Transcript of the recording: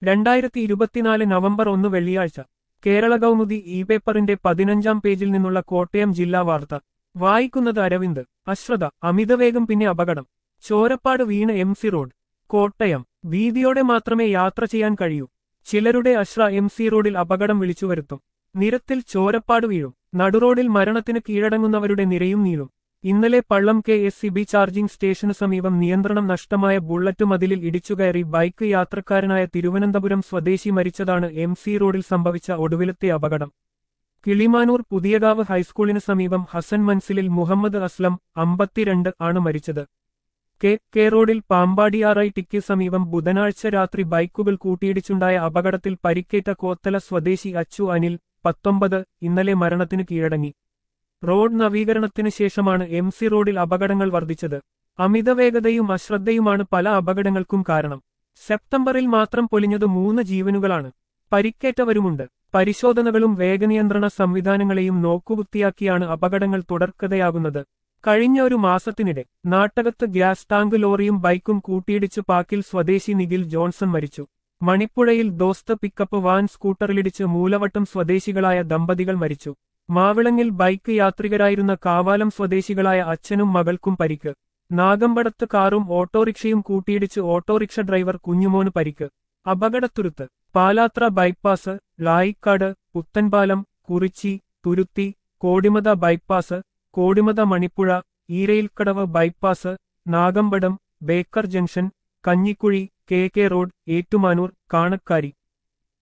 രണ്ടായിരത്തി ഇരുപത്തിനാല് നവംബർ ഒന്ന് വെള്ളിയാഴ്ച കേരള കൗമുദി ഇ പേപ്പറിന്റെ പതിനഞ്ചാം പേജിൽ നിന്നുള്ള കോട്ടയം ജില്ലാ വാർത്ത വായിക്കുന്നത് അരവിന്ദ് അശ്രദ്ധ അമിതവേഗം പിന്നെ അപകടം ചോരപ്പാട് വീണ് എം സി റോഡ് കോട്ടയം വീതിയോടെ മാത്രമേ യാത്ര ചെയ്യാൻ കഴിയൂ ചിലരുടെ അശ്ര എം സി റോഡിൽ അപകടം വിളിച്ചു വരുത്തും നിരത്തിൽ ചോരപ്പാട് വീഴും നടുറോഡിൽ മരണത്തിന് കീഴടങ്ങുന്നവരുടെ നിരയും നീളും ഇന്നലെ Pallam K S C B charging സ്റ്റേഷന് സമീപം നിയന്ത്രണം നഷ്ടമായ ബുള്ളറ്റ് മതിലിൽ ഇടിച്ചുകയറി ബൈക്ക് യാത്രക്കാരനായ തിരുവനന്തപുരം സ്വദേശി മരിച്ചതാണ് എം സി റോഡിൽ സംഭവിച്ച ഒടുവിലത്തെ അപകടം കിളിമാനൂർ പുതിയകാവ് ഹൈസ്കൂളിന് സമീപം ഹസൻ മൻസിലിൽ മുഹമ്മദ് അസ്ലം അമ്പത്തിരണ്ട് ആണ് മരിച്ചത് കെ കെ റോഡിൽ പാമ്പാടിയാറായി ടിക്ക് സമീപം ബുധനാഴ്ച രാത്രി ബൈക്കുകൾ കൂട്ടിയിടിച്ചുണ്ടായ അപകടത്തിൽ പരിക്കേറ്റ കോത്തല സ്വദേശി അച്ചു അനിൽ പത്തൊമ്പത് ഇന്നലെ മരണത്തിന് കീഴടങ്ങി റോഡ് നവീകരണത്തിന് ശേഷമാണ് എം സി റോഡിൽ അപകടങ്ങൾ വർദ്ധിച്ചത് അമിതവേഗതയും അശ്രദ്ധയുമാണ് പല അപകടങ്ങൾക്കും കാരണം സെപ്റ്റംബറിൽ മാത്രം പൊലിഞ്ഞത് മൂന്ന് ജീവനുകളാണ് പരിക്കേറ്റവരുമുണ്ട് പരിശോധനകളും വേഗനിയന്ത്രണ സംവിധാനങ്ങളെയും നോക്കുകുത്തിയാക്കിയാണ് അപകടങ്ങൾ തുടർക്കഥയാകുന്നത് കഴിഞ്ഞ ഒരു മാസത്തിനിടെ നാട്ടകത്ത് ഗ്യാസ് ടാങ്ക് ലോറിയും ബൈക്കും കൂട്ടിയിടിച്ച് പാക്കിൽ സ്വദേശി നിഖിൽ ജോൺസൺ മരിച്ചു മണിപ്പുഴയിൽ ദോസ്ത് പിക്കപ്പ് വാൻ സ്കൂട്ടറിലിടിച്ച് മൂലവട്ടം സ്വദേശികളായ ദമ്പതികൾ മരിച്ചു മാവിളങ്ങിൽ ബൈക്ക് യാത്രികരായിരുന്ന കാവാലം സ്വദേശികളായ അച്ഛനും മകൾക്കും പരിക്ക് നാഗമ്പടത്ത് കാറും ഓട്ടോറിക്ഷയും കൂട്ടിയിടിച്ച് ഓട്ടോറിക്ഷ ഡ്രൈവർ കുഞ്ഞുമോന് പരിക്ക് അപകടത്തുരുത്ത് Palathra bypass Layikkad Puthenpalam Kurichi Thuruthy Kodimatha bypass Kodimatha Manipuzha Eerayilkadavu bypass Nagampadam Baker junction Kanjikuzhy K K road Ettumanoor Kanakkari